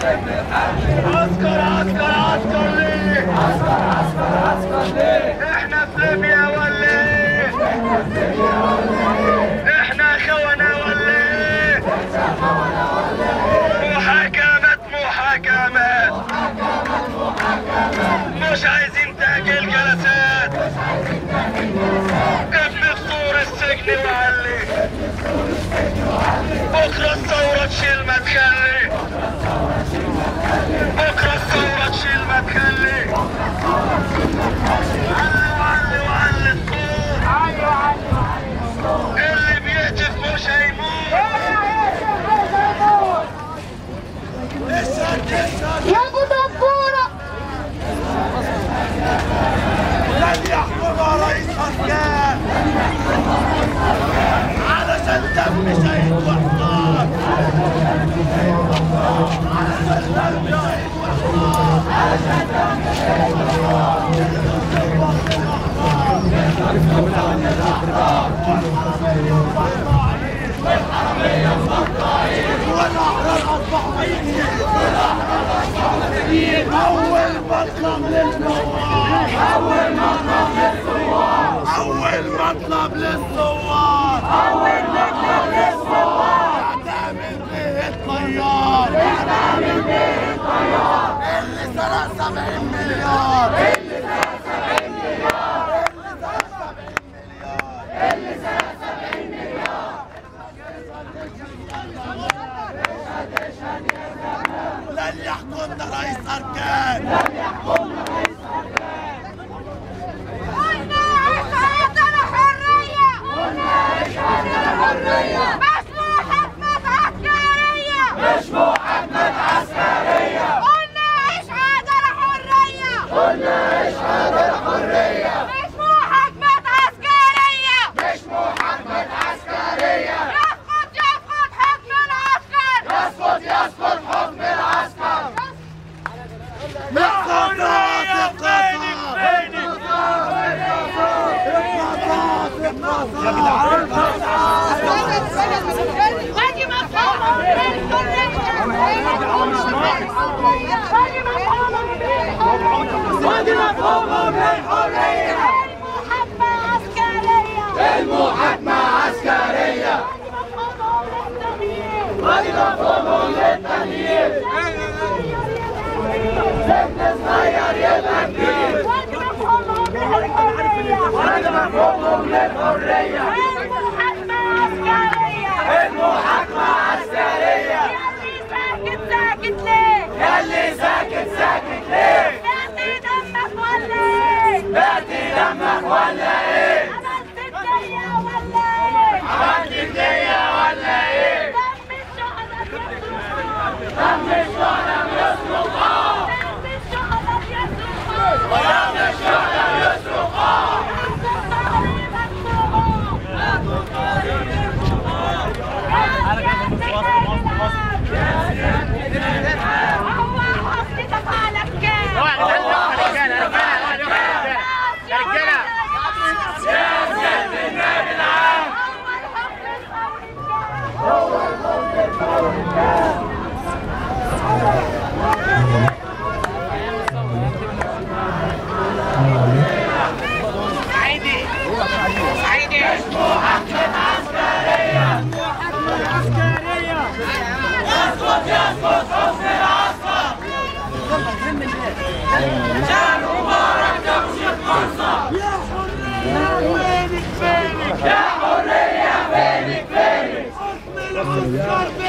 عسكر عسكر عسكر ليه عسكر عسكر عسكر ليه احنا في ليبيا ولا ايه احنا خونة ولا ايه محاكمات محاكمات مش عايزين تأجيل جلسات ابن سور السجن وعلي بكرة الثورة تشيل ما تخلي بكرة الثورة تشيل ما تخلي علي وعلي وعلي الصوت اللي بيهتف مش هيموت يا ابو دبوره لن يحكم رئيس أفغان علشان دم شهيد وحصان علشان دم شهيد وحصان والأحرار أصبحوا ميتين أول مطلب للثوار أول مطلب للثوار أول مطلب للثوار أول مطلب للثوار اعدام به الطيار اعدام به الطيار اللي سرق 70 مليار اللي سرق 70 مليار اللي سرق 70 مليار اللي سرق 70 مليار لن يحكمنا رئيس أركان لن يحكمنا رئيس قلنا عيش عندنا حريه قلنا عيش عندنا حريه مسموح حكمة عسكريه مسموح حكمة عسكريه قلنا عيش عندنا حريه قلنا عيش عندنا حريه مسموح حكمة عسكريه مسموح حكمة عسكريه يسقط يسقط حكم العسكر يسقط يسقط حكم العسكر مقاطعات باجي مفهومة باجي مفهومة بالحرية المحاكمة عسكرية المحاكمة عسكرية باجي مفهومهم للتغيير سجن صغير يبقى كبير باجي مفهومهم للحرية المحاكمة عسكرية المحاكمة عسكرية يلي ساكت ساكت ليه؟ يلي ساكت ساكت ليه بعتي دمك ولا ايه؟ بعتي دمك ولا ايه عملت الدنيا ولا ايه؟ عملت الدنيا ولا ايه دم الشهداء يصرخ دم الشهداء يصرخ دم الشهداء يصرخ ودم الشهداء يصرخ يا حرية فينك فينك